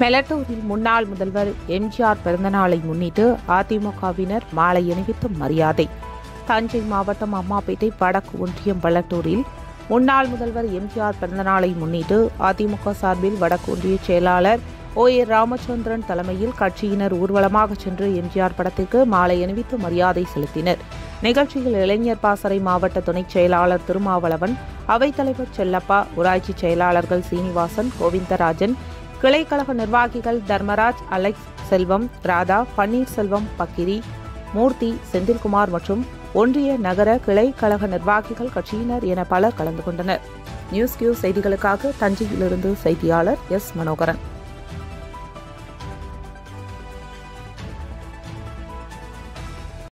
மெலட்டூரில் முன்னாள் முதல்வர் எம்ஜிஆர் பிறந்தநாளை முன்னிட்டு அதிமுகவினர் மாலை அணிவித்து மரியாதை தஞ்சை மாவட்டம் அம்மாப்பேட்டை வடக்கு ஒன்றியம் வள்ளட்டூரில் முன்னாள் முதல்வர் எம்ஜிஆர் பிறந்தநாளை முன்னிட்டு அதிமுக சார்பில் வடக்கு ஒன்றிய செயலாளர் ஓ ஏ ராமச்சந்திரன் தலைமையில் கட்சியினர் ஊர்வலமாக சென்று எம்ஜிஆர் படத்திற்கு மாலை அணிவித்து மரியாதை செலுத்தினர் நிகழ்ச்சியில் இளைஞர் பாசறை மாவட்ட துணைச் செயலாளர் திருமாவளவன் அவைத்தலைவர் செல்லப்பா ஊராட்சி செயலாளர்கள் சீனிவாசன் கோவிந்தராஜன் கிளைக்கழக நிர்வாகிகள் தர்மராஜ் அலெக்ஸ் செல்வம் ராதா பன்னீர்செல்வம் பக்கிரி மூர்த்தி செந்தில்குமார் மற்றும் ஒன்றிய நகர கிளை கழக நிர்வாகிகள் கட்சியினர் என பலர் கலந்து கொண்டனர் நியூஸ் கியூ செய்திகளுக்காக தஞ்சையிலிருந்து செய்தியாளர் எஸ் மனோகரன்